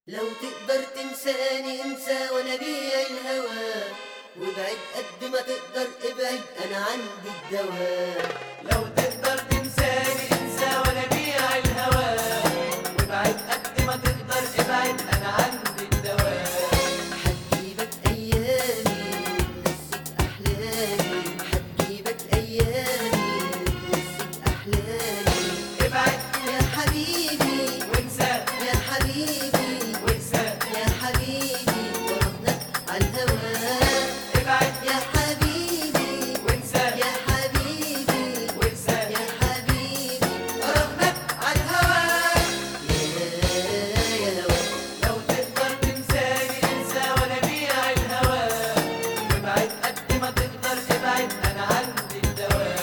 لو تقدر تنساني انسى وانا بيا الهوى وابعد قد ما تقدر ابعد انا عندي الدواء لو تقدر تنساني انسى وانا بيع الهوى وابعد قد ما تقدر ابعد انا عندي الدواء حتجيبك ايامي وتنسيك احلامي حتجيبك ايامي وتنسيك احلامي ابعد يا حبيبي وانسى يا حبيبي وانسى يا حبيبي ورحنا على الهوى ابعد يا حبيبي وانسى يا حبيبي وانسى يا حبيبي رغمك على الهوى يا يا هوا لو تقدر تنساني انسى وانا بيع الهوى وابعد قد ما تقدر ابعد انا عندي الدواء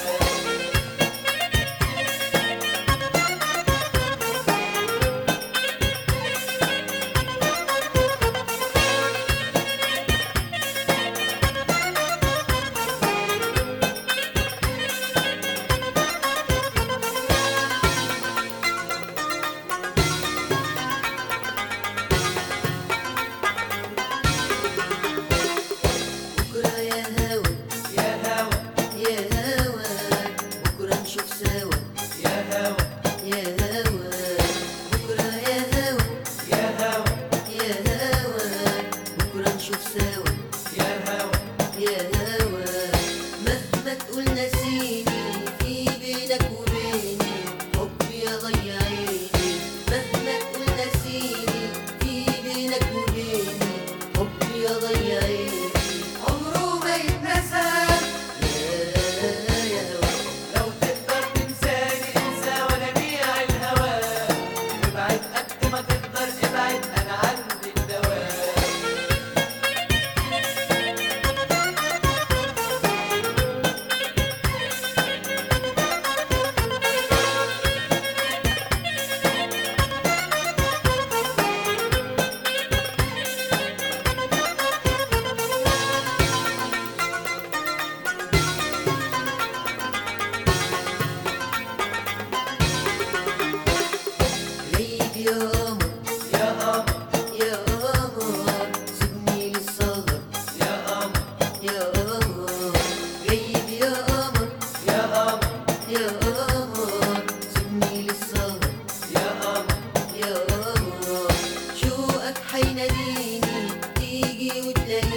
بكرة يا هوا يا هوى يا هوا بكرة نشوف سوا يا هوى يا هوا بكرة يا هوا يا هوى يا هوا بكرة نشوف سوا يا هوى يا هوا مهما تقول نسيني في بينك وبيني حبي يضيع عيني مهما تقول نسيني في بينك وبيني حبي يضيع عيني عمره ما يتنسى يا يا هوا لو تقدر تنساني انسى وانا بيع الهوى وابعد قد ما تقدر ابعد انا عندي الدواء غيب يا قمر يا قمر يا قمر سيبني للسهر يا قمر يا قمر غيب يا قمر يا قمر يا قمر سيبني للسهر يا قمر يا قمر شوقك حيناديني تيجي وتلاقيني